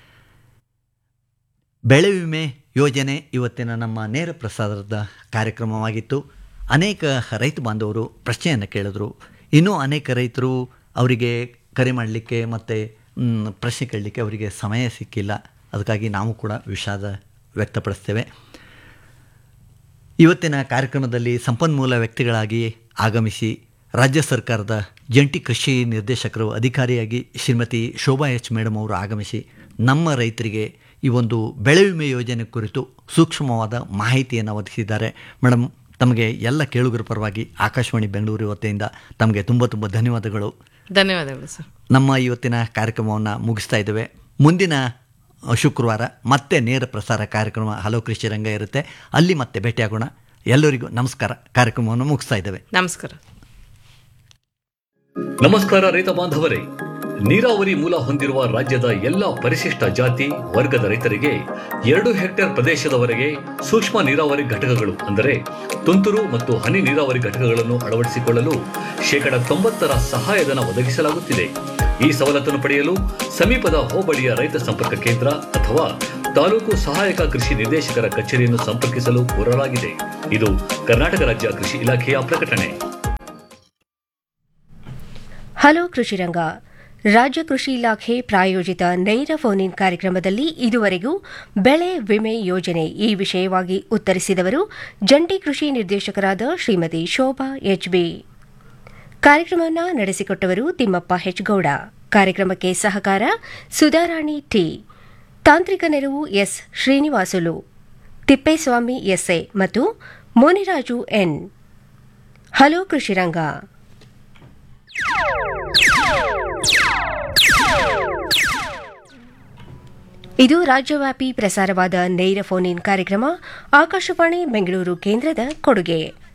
ಬೆಳೆ ವಿಮೆ ಯೋಜನೆ ಇವತ್ತಿನ ನಮ್ಮ ನೇರ ಪ್ರಸಾರದ ಕಾರ್ಯಕ್ರಮವಾಗಿತ್ತು ಅನೇಕ ರೈತ ಬಾಂಧವರು ಪ್ರಶ್ನೆಯನ್ನು ಕೇಳಿದ್ರು ಇನ್ನೂ ಅನೇಕ ರೈತರು ಅವರಿಗೆ ಕರೆ ಮಾಡಲಿಕ್ಕೆ ಮತ್ತು ಮ್, ಪ್ರಶ್ನೆ ಕೇಳಲಿಕ್ಕೆ ಅವರಿಗೆ ಸಮಯ ಸಿಕ್ಕಿಲ್ಲ ಅದಕ್ಕಾಗಿ ನಾವು ಕೂಡ ವಿಷಾದ ವ್ಯಕ್ತಪಡಿಸ್ತೇವೆ ಇವತ್ತಿನ ಕಾರ್ಯಕ್ರಮದಲ್ಲಿ ಸಂಪನ್ಮೂಲ ವ್ಯಕ್ತಿಗಳಾಗಿ ಆಗಮಿಸಿ ರಾಜ್ಯ ಸರ್ಕಾರದ ಜಂಟಿ ಕೃಷಿ ನಿರ್ದೇಶಕರು ಅಧಿಕಾರಿಯಾಗಿ ಶ್ರೀಮತಿ ಶೋಭಾ ಎಚ್ ಮೇಡಮ್ ಅವರು ಆಗಮಿಸಿ ನಮ್ಮ ರೈತರಿಗೆ ಈ ಒಂದು ಬೆಳೆ ವಿಮೆ ಯೋಜನೆ ಕುರಿತು ಸೂಕ್ಷ್ಮವಾದ ಮಾಹಿತಿಯನ್ನು ಒದಗಿಸಿದ್ದಾರೆ ಮೇಡಮ್ ತಮಗೆ ಎಲ್ಲ ಕೇಳುಗರ ಪರವಾಗಿ ಆಕಾಶವಾಣಿ ಬೆಂಗಳೂರು ವತಿಯಿಂದ ತಮಗೆ ತುಂಬ ತುಂಬ ಧನ್ಯವಾದಗಳು ಧನ್ಯವಾದಗಳು ಸರ್ ನಮ್ಮ ಇವತ್ತಿನ ಕಾರ್ಯಕ್ರಮವನ್ನು ಮುಗಿಸ್ತಾ ಇದ್ದೇವೆ ಮುಂದಿನ ಶುಕ್ರವಾರ ಮತ್ತೆ ನೇರ ಪ್ರಸಾರ ಕಾರ್ಯಕ್ರಮ ಹಲೋ ಕೃಷಿ ರಂಗ ಇರುತ್ತೆ ಅಲ್ಲಿ ಮತ್ತೆ ಭೇಟಿಯಾಗೋಣ ಎಲ್ಲರಿಗೂ ನಮಸ್ಕಾರ ಕಾರ್ಯಕ್ರಮವನ್ನು ಮುಗಿಸ್ತಾ ಇದ್ದೇವೆ ನಮಸ್ಕಾರ ನಮಸ್ಕಾರ ರೈತ ಬಾಂಧವರೇ ನೀರಾವರಿ ಮೂಲ ಹೊಂದಿರುವ ರಾಜ್ಯದ ಎಲ್ಲ ಪರಿಶಿಷ್ಟ ಜಾತಿ ವರ್ಗದ ರೈತರಿಗೆ ಎರಡು ಹೆಕ್ಟೇರ್ ಪ್ರದೇಶದವರೆಗೆ ಸೂಕ್ಷ್ಮ ನೀರಾವರಿ ಘಟಕಗಳು ಅಂದರೆ ತುಂತುರು ಮತ್ತು ಹನಿ ನೀರಾವರಿ ಘಟಕಗಳನ್ನು ಅಳವಡಿಸಿಕೊಳ್ಳಲು ಶೇಕಡ ತೊಂಬತ್ತರ ಸಹಾಯಧನ ಒದಗಿಸಲಾಗುತ್ತಿದೆ ಈ ಸವಲತ್ತನ್ನು ಪಡೆಯಲು ಸಮೀಪದ ಹೋಬಳಿಯ ರೈತ ಸಂಪರ್ಕ ಕೇಂದ್ರ ಅಥವಾ ತಾಲೂಕು ಸಹಾಯಕ ಕೃಷಿ ನಿರ್ದೇಶಕರ ಕಚೇರಿಯನ್ನು ಸಂಪರ್ಕಿಸಲು ಕೋರಲಾಗಿದೆ ಇದು ಕರ್ನಾಟಕ ರಾಜ್ಯ ಕೃಷಿ ಇಲಾಖೆಯ ಪ್ರಕಟಣೆ ಹಲೋ ಕೃಷಿರಂಗ ರಾಜ್ಯ ಕೃಷಿ ಇಲಾಖೆ ಪ್ರಾಯೋಜಿತ ನೇರ ಫೋನ್ ಇನ್ ಕಾರ್ಯಕ್ರಮದಲ್ಲಿ ಇದುವರೆಗೂ ಬೆಳೆ ವಿಮೆ ಯೋಜನೆ ಈ ವಿಷಯವಾಗಿ ಉತ್ತರಿಸಿದವರು ಜಂಟಿ ಕೃಷಿ ನಿರ್ದೇಶಕರಾದ ಶ್ರೀಮತಿ ಶೋಭಾ ಎಚ್ಬಿ ಕಾರ್ಯಕ್ರಮವನ್ನು ನಡೆಸಿಕೊಟ್ಟವರು ತಿಮ್ಮಪ್ಪ ಹೆಚ್ಗೌಡ ಕಾರ್ಯಕ್ರಮಕ್ಕೆ ಸಹಕಾರ ಸುಧಾರಾಣಿ ಟಿ ತಾಂತ್ರಿಕ ನೆರವು ಎಸ್ ಶ್ರೀನಿವಾಸುಲು ತಿಪ್ಪೇಸ್ವಾಮಿ ಎಸ್ಎ ಮತ್ತು ಮುನಿರಾಜು ಎನ್ ಹಲೋ ಕೃಷಿರಂಗ ಇದು ರಾಜ್ಯವ್ಯಾಪಿ ಪ್ರಸಾರವಾದ ನೇರ ಫೋನ್ ಇನ್ ಕಾರ್ಯಕ್ರಮ ಆಕಾಶವಾಣಿ ಬೆಂಗಳೂರು ಕೇಂದ್ರದ ಕೊಡುಗೆ